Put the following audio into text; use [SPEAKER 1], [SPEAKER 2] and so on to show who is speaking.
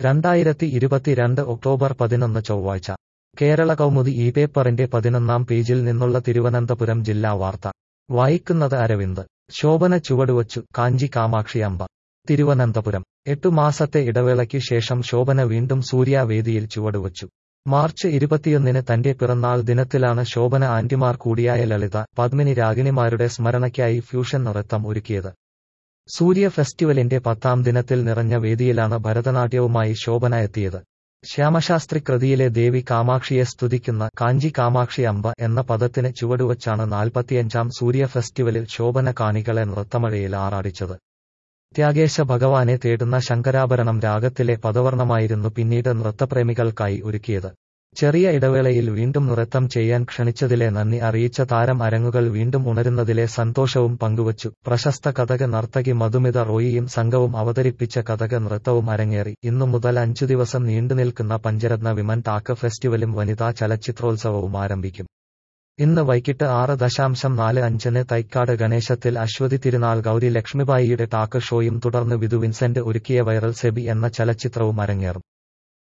[SPEAKER 1] രണ്ടായിരത്തി ഇരുപത്തിരണ്ട് ഒക്ടോബർ പതിനൊന്ന് ചൊവ്വാഴ്ച കേരള കൗമുദി ഈ പേപ്പറിന്റെ പതിനൊന്നാം പേജിൽ നിന്നുള്ള തിരുവനന്തപുരം ജില്ലാ വാർത്ത വായിക്കുന്നത് അരവിന്ദ് ശോഭന ചുവടുവച്ചു കാഞ്ചി കാമാക്ഷിയമ്പ തിരുവനന്തപുരം എട്ടു മാസത്തെ ഇടവേളയ്ക്കു ശേഷം ശോഭന വീണ്ടും സൂര്യാവേദിയിൽ ചുവടുവച്ചു മാർച്ച് ഇരുപത്തിയൊന്നിന് തന്റെ പിറന്നാൾ ദിനത്തിലാണ് ശോഭന ആന്റിമാർ കൂടിയായ ലളിത പത്മിനി രാഗിണിമാരുടെ സ്മരണയ്ക്കായി ഫ്യൂഷൻ നൃത്തം ഒരുക്കിയത് സൂര്യ ഫെസ്റ്റിവലിന്റെ പത്താം ദിനത്തിൽ നിറഞ്ഞ വേദിയിലാണ് ഭരതനാട്യവുമായി ശോഭന എത്തിയത് ശ്യാമശാസ്ത്രി കൃതിയിലെ ദേവി കാമാക്ഷിയെ സ്തുതിക്കുന്ന കാഞ്ചി കാമാക്ഷി അമ്പ എന്ന പദത്തിന് ചുവടുവച്ചാണ് നാൽപ്പത്തിയഞ്ചാം സൂര്യ ഫെസ്റ്റിവലിൽ ശോഭന കാണികളെ നൃത്തമഴയിൽ ആറാടിച്ചത് ത്യാഗേശ ഭഗവാനെ തേടുന്ന ശങ്കരാഭരണം രാഗത്തിലെ പദവർണമായിരുന്നു പിന്നീട് നൃത്തപ്രേമികൾക്കായി ഒരുക്കിയത് ചെറിയ ഇടവേളയിൽ വീണ്ടും നൃത്തം ചെയ്യാൻ ക്ഷണിച്ചതിലെ നന്ദി അറിയിച്ച താരം അരങ്ങുകൾ വീണ്ടും ഉണരുന്നതിലെ സന്തോഷവും പങ്കുവച്ചു പ്രശസ്ത കഥക നർത്തകി മധുമിത റോയിയും സംഘവും അവതരിപ്പിച്ച കഥക നൃത്തവും അരങ്ങേറി ഇന്നു മുതൽ അഞ്ചു ദിവസം നീണ്ടുനിൽക്കുന്ന പഞ്ചരത്ന വിമൻ ടാക്ക് ഫെസ്റ്റിവലും വനിതാ ചലച്ചിത്രോത്സവവും ആരംഭിക്കും ഇന്ന് വൈകിട്ട് ആറ് ദശാംശം നാല് അഞ്ചിന് തൈക്കാട് ഗണേശത്തിൽ അശ്വതി തിരുനാൾ ഗൗരി ലക്ഷ്മിബായിയുടെ ടാക്ക് ഷോയും തുടർന്ന് വിധു വിൻസെന്റ് ഒരുക്കിയ വൈറൽ സെബി എന്ന ചലച്ചിത്രവും അരങ്ങേറും